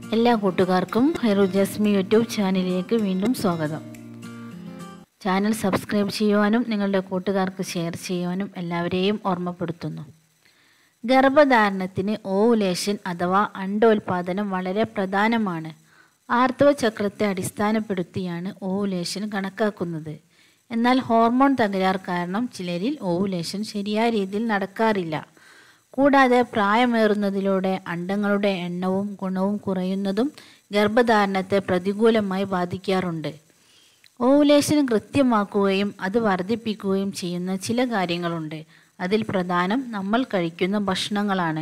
എല്ലാ കൂട്ടുകാർക്കും ഹൈറു ജസ്മി യൂട്യൂബ് ചാനലിലേക്ക് വീണ്ടും സ്വാഗതം ചാനൽ സബ്സ്ക്രൈബ് ചെയ്യുവാനും നിങ്ങളുടെ കൂട്ടുകാർക്ക് ഷെയർ ചെയ്യുവാനും എല്ലാവരെയും ഓർമ്മപ്പെടുത്തുന്നു ഗർഭധാരണത്തിന് ഓവുലേഷൻ അഥവാ അണ്ടോൽപാദനം വളരെ പ്രധാനമാണ് ആർത്തവ ചക്രത്തെ അടിസ്ഥാനപ്പെടുത്തിയാണ് ഓവുലേഷൻ കണക്കാക്കുന്നത് എന്നാൽ ഹോർമോൺ തകരാർ കാരണം ചിലരിൽ ഓവുലേഷൻ ശരിയായ രീതിയിൽ നടക്കാറില്ല കൂടാതെ പ്രായമേറുന്നതിലൂടെ അണ്ടങ്ങളുടെ എണ്ണവും ഗുണവും കുറയുന്നതും ഗർഭധാരണത്തെ പ്രതികൂലമായി ബാധിക്കാറുണ്ട് ഓവുലേഷൻ കൃത്യമാക്കുകയും അത് വർദ്ധിപ്പിക്കുകയും ചെയ്യുന്ന ചില കാര്യങ്ങളുണ്ട് അതിൽ പ്രധാനം നമ്മൾ കഴിക്കുന്ന ഭക്ഷണങ്ങളാണ്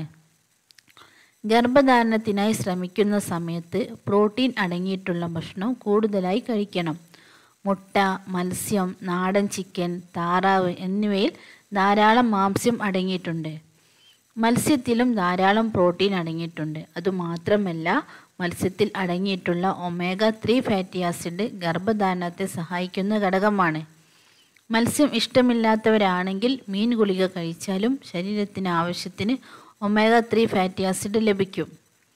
ഗർഭധാരണത്തിനായി ശ്രമിക്കുന്ന സമയത്ത് പ്രോട്ടീൻ അടങ്ങിയിട്ടുള്ള ഭക്ഷണം കൂടുതലായി കഴിക്കണം മുട്ട മത്സ്യം നാടൻ ചിക്കൻ താറാവ് എന്നിവയിൽ ധാരാളം മാംസ്യം അടങ്ങിയിട്ടുണ്ട് മത്സ്യത്തിലും ധാരാളം പ്രോട്ടീൻ അടങ്ങിയിട്ടുണ്ട് അതുമാത്രമല്ല മത്സ്യത്തിൽ അടങ്ങിയിട്ടുള്ള ഒമേഗ ത്രീ ഫാറ്റി ആസിഡ് ഗർഭധാരണത്തെ സഹായിക്കുന്ന ഘടകമാണ് മത്സ്യം ഇഷ്ടമില്ലാത്തവരാണെങ്കിൽ മീൻ ഗുളിക കഴിച്ചാലും ശരീരത്തിന് ആവശ്യത്തിന് ഒമേഗ ത്രീ ഫാറ്റി ആസിഡ് ലഭിക്കും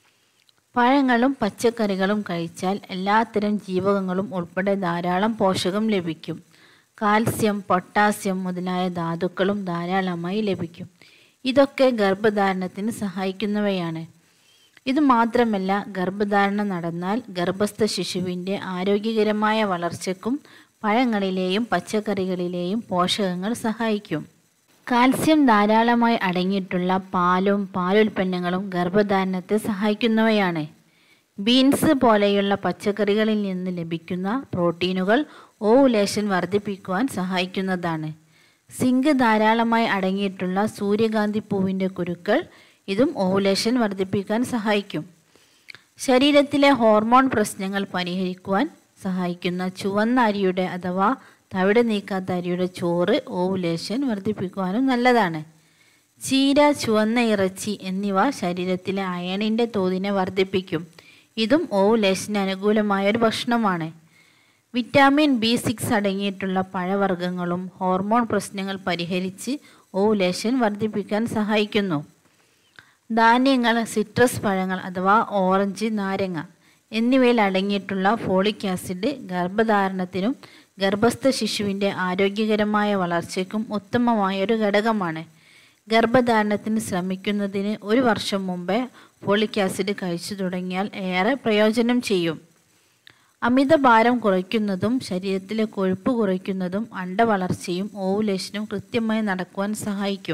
പഴങ്ങളും പച്ചക്കറികളും കഴിച്ചാൽ എല്ലാത്തരം ജീവകങ്ങളും ഉൾപ്പെടെ ധാരാളം പോഷകം ലഭിക്കും കാൽസ്യം പൊട്ടാസ്യം മുതലായ ധാതുക്കളും ധാരാളമായി ലഭിക്കും ഇതൊക്കെ ഗർഭധാരണത്തിന് സഹായിക്കുന്നവയാണ് ഇത് മാത്രമല്ല ഗർഭധാരണം നടന്നാൽ ഗർഭസ്ഥ ശിശുവിൻ്റെ ആരോഗ്യകരമായ വളർച്ചയ്ക്കും പഴങ്ങളിലെയും പച്ചക്കറികളിലെയും പോഷകങ്ങൾ സഹായിക്കും കാൽസ്യം ധാരാളമായി അടങ്ങിയിട്ടുള്ള പാലും പാലുൽപ്പന്നങ്ങളും ഗർഭധാരണത്തെ സഹായിക്കുന്നവയാണ് ബീൻസ് പോലെയുള്ള പച്ചക്കറികളിൽ നിന്ന് ലഭിക്കുന്ന പ്രോട്ടീനുകൾ ഓവുലേഷൻ വർദ്ധിപ്പിക്കുവാൻ സഹായിക്കുന്നതാണ് സിങ്ക് ധാരാളമായി അടങ്ങിയിട്ടുള്ള സൂര്യകാന്തി പൂവിൻ്റെ കുരുക്കൾ ഇതും ഓവുലേഷൻ വർദ്ധിപ്പിക്കാൻ സഹായിക്കും ശരീരത്തിലെ ഹോർമോൺ പ്രശ്നങ്ങൾ പരിഹരിക്കുവാൻ സഹായിക്കുന്ന ചുവന്ന അരിയുടെ അഥവാ തവിട് നീക്കാത്ത അരിയുടെ ചോറ് ഓവുലേഷൻ വർദ്ധിപ്പിക്കുവാനും നല്ലതാണ് ചീര ചുവന്ന ഇറച്ചി എന്നിവ ശരീരത്തിലെ അയണിൻ്റെ തോതിനെ വർദ്ധിപ്പിക്കും ഇതും ഓവുലേഷന് അനുകൂലമായ ഒരു ഭക്ഷണമാണ് വിറ്റാമിൻ ബി സിക്സ് അടങ്ങിയിട്ടുള്ള പഴവർഗ്ഗങ്ങളും ഹോർമോൺ പ്രശ്നങ്ങൾ പരിഹരിച്ച് ഓവുലേഷൻ വർദ്ധിപ്പിക്കാൻ സഹായിക്കുന്നു ധാന്യങ്ങൾ സിട്രസ് പഴങ്ങൾ അഥവാ ഓറഞ്ച് നാരങ്ങ എന്നിവയിൽ അടങ്ങിയിട്ടുള്ള ഫോളിക് ആസിഡ് ഗർഭധാരണത്തിനും ഗർഭസ്ഥ ശിശുവിൻ്റെ ആരോഗ്യകരമായ വളർച്ചയ്ക്കും ഉത്തമമായ ഒരു ഘടകമാണ് ഗർഭധാരണത്തിന് ശ്രമിക്കുന്നതിന് ഒരു വർഷം മുമ്പേ ഫോളിക് ആസിഡ് കഴിച്ചു തുടങ്ങിയാൽ ഏറെ പ്രയോജനം ചെയ്യും അമിതഭാരം കുറയ്ക്കുന്നതും ശരീരത്തിലെ കൊഴുപ്പ് കുറയ്ക്കുന്നതും അണ്ടവളർച്ചയും ഓവുലേഷനും കൃത്യമായി നടക്കുവാൻ സഹായിക്കും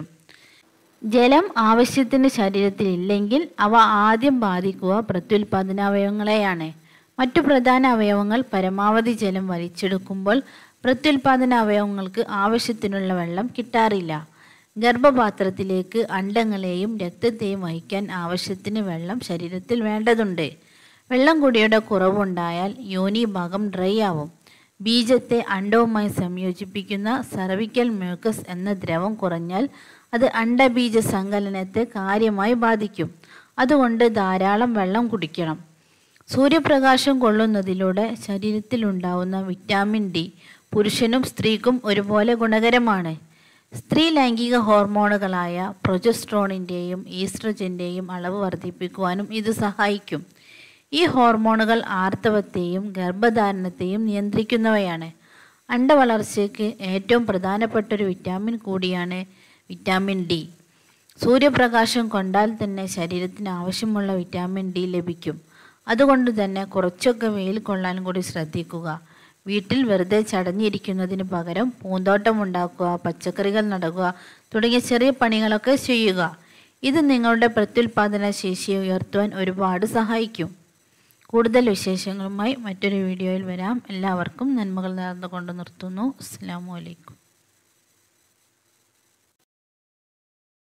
ജലം ആവശ്യത്തിന് ശരീരത്തിൽ ഇല്ലെങ്കിൽ അവ ആദ്യം ബാധിക്കുക പ്രത്യുൽപാദനാവയവങ്ങളെയാണ് മറ്റു പ്രധാന അവയവങ്ങൾ പരമാവധി ജലം വലിച്ചെടുക്കുമ്പോൾ പ്രത്യുൽപാദന അവയവങ്ങൾക്ക് ആവശ്യത്തിനുള്ള വെള്ളം കിട്ടാറില്ല ഗർഭപാത്രത്തിലേക്ക് അണ്ടങ്ങളെയും രക്തത്തെയും വഹിക്കാൻ ആവശ്യത്തിന് വെള്ളം ശരീരത്തിൽ വേണ്ടതുണ്ട് വെള്ളം കുടിയുടെ കുറവുണ്ടായാൽ യോനി ഭാഗം ഡ്രൈ ആവും ബീജത്തെ അണ്ടവുമായി സംയോജിപ്പിക്കുന്ന സർവിക്കൽ മ്യൂക്കസ് എന്ന ദ്രവം കുറഞ്ഞാൽ അത് അണ്ടബീജ സങ്കലനത്തെ കാര്യമായി ബാധിക്കും അതുകൊണ്ട് ധാരാളം വെള്ളം കുടിക്കണം സൂര്യപ്രകാശം കൊള്ളുന്നതിലൂടെ ശരീരത്തിലുണ്ടാവുന്ന വിറ്റാമിൻ ഡി പുരുഷനും സ്ത്രീക്കും ഒരുപോലെ ഗുണകരമാണ് സ്ത്രീ ലൈംഗിക ഹോർമോണുകളായ പ്രൊജസ്ട്രോണിൻ്റെയും ഈസ്ട്രജൻ്റെയും അളവ് വർദ്ധിപ്പിക്കുവാനും ഇത് സഹായിക്കും ഈ ഹോർമോണുകൾ ആർത്തവത്തെയും ഗർഭധാരണത്തെയും നിയന്ത്രിക്കുന്നവയാണ് അണ്ടവളർച്ചയ്ക്ക് ഏറ്റവും പ്രധാനപ്പെട്ട ഒരു വിറ്റാമിൻ കൂടിയാണ് വിറ്റാമിൻ ഡി സൂര്യപ്രകാശം കൊണ്ടാൽ തന്നെ ശരീരത്തിന് ആവശ്യമുള്ള വിറ്റാമിൻ ഡി ലഭിക്കും അതുകൊണ്ട് തന്നെ കുറച്ചൊക്കെ വെയിൽ കൊള്ളാൻ കൂടി ശ്രദ്ധിക്കുക വീട്ടിൽ വെറുതെ ചടഞ്ഞിരിക്കുന്നതിന് പകരം പൂന്തോട്ടം ഉണ്ടാക്കുക പച്ചക്കറികൾ നടുക തുടങ്ങിയ ചെറിയ പണികളൊക്കെ ചെയ്യുക ഇത് നിങ്ങളുടെ പ്രത്യുൽപാദന ശേഷിയെ ഉയർത്തുവാൻ ഒരുപാട് സഹായിക്കും കൂടുതൽ വിശേഷങ്ങളുമായി മറ്റൊരു വീഡിയോയിൽ വരാം എല്ലാവർക്കും നന്മകൾ നേർന്നുകൊണ്ട് നിർത്തുന്നു അസ്സാം വലൈക്കും